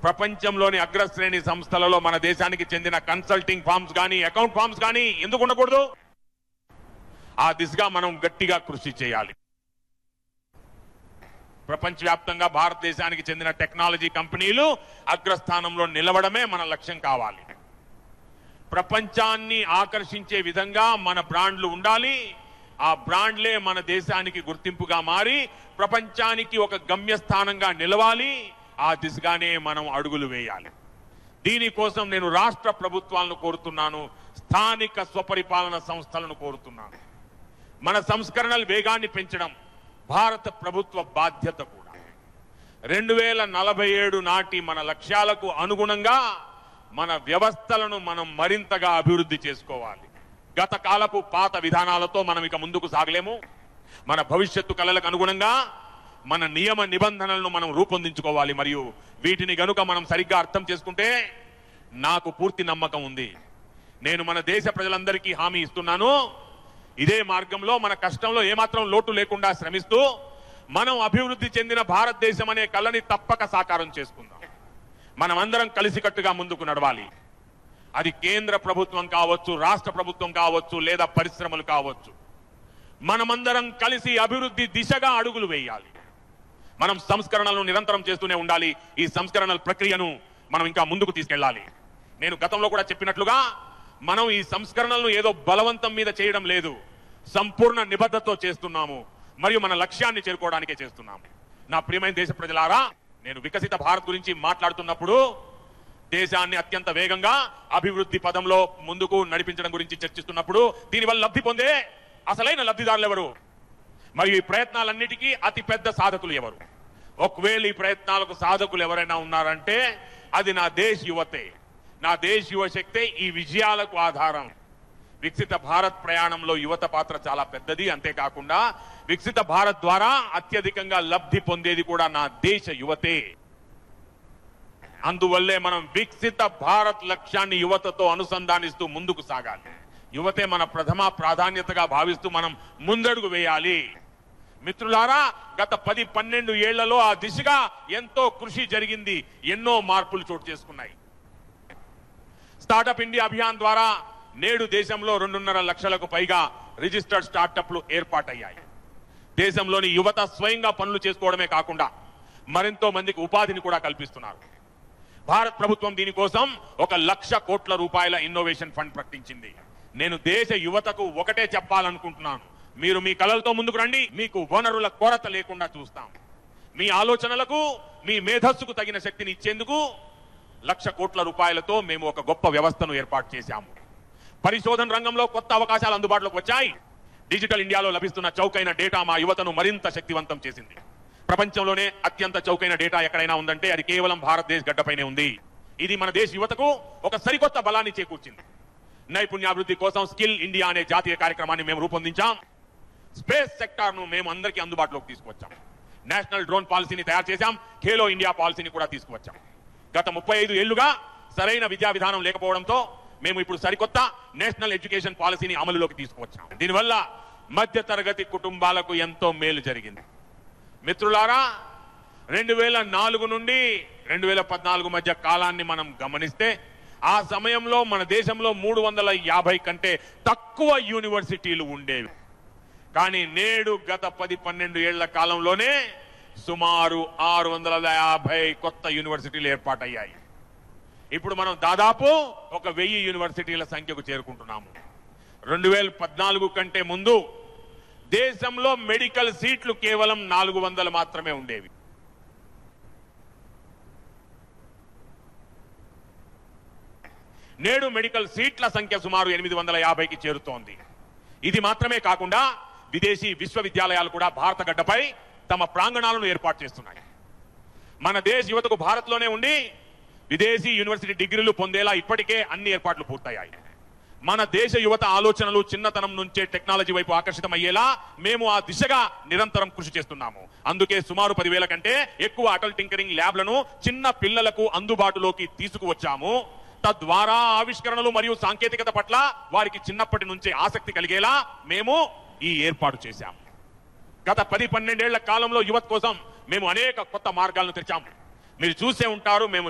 ప్రపంచంలోని అగ్రశ్రేణి సంస్థలలో మన దేశానికి చెందిన కన్సల్టింగ్ ఫార్మ్స్ కానీ అకౌంట్ ఫార్మ్స్ కానీ ఎందుకు ఉండకూడదు ఆ దిశగా మనం గట్టిగా కృషి చేయాలి ప్రపంచవ్యాప్తంగా భారతదేశానికి చెందిన టెక్నాలజీ కంపెనీలు అగ్రస్థానంలో నిలవడమే మన లక్ష్యం కావాలి ప్రపంచాన్ని ఆకర్షించే విధంగా మన బ్రాండ్లు ఉండాలి ఆ బ్రాండ్లే మన దేశానికి గుర్తింపుగా మారి ప్రపంచానికి ఒక గమ్యస్థానంగా నిలవాలి ఆ దిశగానే మనం అడుగులు వేయాలి దీనికోసం నేను రాష్ట్ర ప్రభుత్వాలను కోరుతున్నాను స్థానిక స్వపరిపాలన సంస్థలను కోరుతున్నాను మన సంస్కరణల వేగాన్ని పెంచడం భారత ప్రభుత్వ బాధ్యత కూడా రెండు వేల నలభై ఏడు నాటి మన లక్ష్యాలకు అనుగుణంగా మన వ్యవస్థలను మనం మరింతగా అభివృద్ధి చేసుకోవాలి గత కాలపు పాత విధానాలతో మనం ఇక ముందుకు సాగలేము మన భవిష్యత్తు కళలకు అనుగుణంగా మన నియమ నిబంధనలను మనం రూపొందించుకోవాలి మరియు వీటిని గనుక మనం సరిగ్గా అర్థం చేసుకుంటే నాకు పూర్తి నమ్మకం ఉంది నేను మన దేశ ప్రజలందరికీ హామీ ఇస్తున్నాను ఇదే మార్గంలో మన కష్టంలో ఏమాత్రం లోటు లేకుండా శ్రమిస్తూ మనం అభివృద్ధి చెందిన భారతదేశం అనే కళని తప్పక సాకారం చేసుకుందాం మనమందరం కలిసికట్టుగా ముందుకు నడవాలి అది కేంద్ర ప్రభుత్వం కావచ్చు రాష్ట్ర ప్రభుత్వం కావచ్చు లేదా పరిశ్రమలు కావచ్చు మనమందరం కలిసి అభివృద్ధి దిశగా అడుగులు వేయాలి మనం సంస్కరణలను నిరంతరం చేస్తూనే ఉండాలి ఈ సంస్కరణల ప్రక్రియను మనం ఇంకా ముందుకు తీసుకెళ్ళాలి నేను గతంలో కూడా చెప్పినట్లుగా మనం ఈ సంస్కరణలను ఏదో బలవంతం మీద చేయడం లేదు సంపూర్ణ నిబద్ధతతో చేస్తున్నాము మరియు మన లక్ష్యాన్ని చేరుకోవడానికే చేస్తున్నాము నా ప్రియమైన దేశ ప్రజలారా నేను వికసిత భారత్ గురించి మాట్లాడుతున్నప్పుడు దేశాన్ని అత్యంత వేగంగా అభివృద్ధి పదంలో ముందుకు నడిపించడం గురించి చర్చిస్తున్నప్పుడు దీనివల్ల లబ్ధి పొందే అసలైన లబ్ధిదారులు ఎవరు మరియు ఈ ప్రయత్నాలన్నిటికీ అతి పెద్ద సాధకులు ఎవరు ఒకవేళ ఈ ప్రయత్నాలకు సాధకులు ఎవరైనా ఉన్నారంటే అది నా దేశ యువతే నా దేశ యువ శక్తే ఈ విజయాలకు ఆధారం వికసిత భారత్ ప్రయాణంలో యువత పాత్ర చాలా పెద్దది అంతేకాకుండా వికసిత భారత్ ద్వారా అత్యధికంగా లబ్ధి పొందేది కూడా నా దేశ యువతే అందువల్లే మనం వికసిత భారత్ లక్ష్యాన్ని యువతతో అనుసంధానిస్తూ ముందుకు సాగాలి యువతే మన ప్రథమ ప్రాధాన్యతగా భావిస్తూ మనం ముందడుగు వేయాలి మిత్రులారా గత పది పన్నెండు ఏళ్లలో ఆ దిశగా ఎంతో కృషి జరిగింది ఎన్నో మార్పులు చోటు చేసుకున్నాయి స్టార్టప్ ఇండియా అభియాన్ ద్వారా నేడు దేశంలో రెండున్నర లక్షలకు పైగా రిజిస్టర్డ్ స్టార్టప్లు ఏర్పాటయ్యాయి దేశంలోని యువత స్వయంగా పనులు చేసుకోవడమే కాకుండా మరెంతో మందికి ఉపాధిని కూడా కల్పిస్తున్నారు భారత్ ప్రభుత్వం దీనికోసం ఒక లక్ష కోట్ల రూపాయల ఇన్నోవేషన్ ఫండ్ ప్రకటించింది నేను దేశ యువతకు ఒకటే చెప్పాలనుకుంటున్నాను మీరు మీ కలలతో ముందుకు రండి మీకు వనరుల కొరత లేకుండా చూస్తాం మీ ఆలోచనలకు మీ మేధస్సుకు తగిన శక్తిని ఇచ్చేందుకు లక్ష కోట్ల రూపాయలతో మేము ఒక గొప్ప వ్యవస్థను ఏర్పాటు చేశాము పరిశోధన రంగంలో కొత్త అవకాశాలు అందుబాటులోకి వచ్చాయి డిజిటల్ ఇండియాలో లభిస్తున్న చౌకైన డేటా మా యువతను మరింత శక్తివంతం చేసింది ప్రపంచంలోనే అత్యంత చౌకైన డేటా ఎక్కడైనా ఉందంటే అది కేవలం భారతదేశ గడ్డపైనే ఉంది ఇది మన దేశ యువతకు ఒక సరికొత్త బలాన్ని చేకూర్చింది నైపుణ్యాభివృద్ధి కోసం స్కిల్ ఇండియా అనే జాతీయ కార్యక్రమాన్ని మేము రూపొందించాం స్పేస్ సెక్టార్ ను మేము అందరికీ అందుబాటులోకి తీసుకువచ్చాం నేషనల్ డ్రోన్ పాలసీని తయారు చేశాం ఖేలో ఇండియా పాలసీని కూడా తీసుకువచ్చాం గత ముప్పై ఐదు ఏళ్లుగా సరైన విద్యా విధానం లేకపోవడంతో మేము ఇప్పుడు సరికొత్త నేషనల్ ఎడ్యుకేషన్ పాలసీని అమలులోకి తీసుకువచ్చాం దీనివల్ల మధ్య తరగతి కుటుంబాలకు ఎంతో మేలు జరిగింది మిత్రులారా రెండు వేల నాలుగు నుండి రెండు వేల పద్నాలుగు మధ్య కాలాన్ని మనం గమనిస్తే ఆ సమయంలో మన దేశంలో మూడు వందల యాభై కంటే తక్కువ యూనివర్సిటీలు ఉండేవి కానీ నేడు గత పది పన్నెండు ఏళ్ల కాలంలోనే సుమారు ఆరు వందల యాభై కొత్త యూనివర్సిటీలు ఏర్పాటయ్యాయి ఇప్పుడు మనం దాదాపు ఒక వెయ్యి యూనివర్సిటీల సంఖ్యకు చేరుకుంటున్నాము రెండు వేల పద్నాలుగు కంటే ముందు దేశంలో మెడికల్ సీట్లు కేవలం నాలుగు వందలు మాత్రమే ఉండేవి నేడు మెడికల్ సీట్ల సంఖ్య సుమారు ఎనిమిది వందల యాభైకి చేరుతోంది ఇది మాత్రమే కాకుండా విదేశీ విశ్వవిద్యాలయాలు కూడా భారత గడ్డపై తమ ప్రాంగణాలను ఏర్పాటు చేస్తున్నాయి మన దేశ యువతకు భారత్లోనే ఉండి విదేశీ యూనివర్సిటీ డిగ్రీలు పొందేలా ఇప్పటికే అన్ని ఏర్పాట్లు పూర్తయ్యాయి మన దేశ యువత ఆలోచనలు చిన్నతనం నుంచే టెక్నాలజీ వైపు ఆకర్షితమయ్యేలా మేము ఆ దిశగా నిరంతరం కృషి చేస్తున్నాము అందుకే సుమారు పదివేల కంటే ఎక్కువ అటల్ టింకరింగ్ ల్యాబ్లను చిన్న పిల్లలకు అందుబాటులోకి తీసుకువచ్చాము తద్వారా ఆవిష్కరణలు మరియు సాంకేతికత పట్ల వారికి చిన్నప్పటి నుంచే ఆసక్తి కలిగేలా మేము ఈ ఏర్పాటు చేశాము గత పది పన్నెండేళ్ల కాలంలో యువత కోసం మేము అనేక కొత్త మార్గాలను తెరిచాము మీరు చూసే ఉంటారు మేము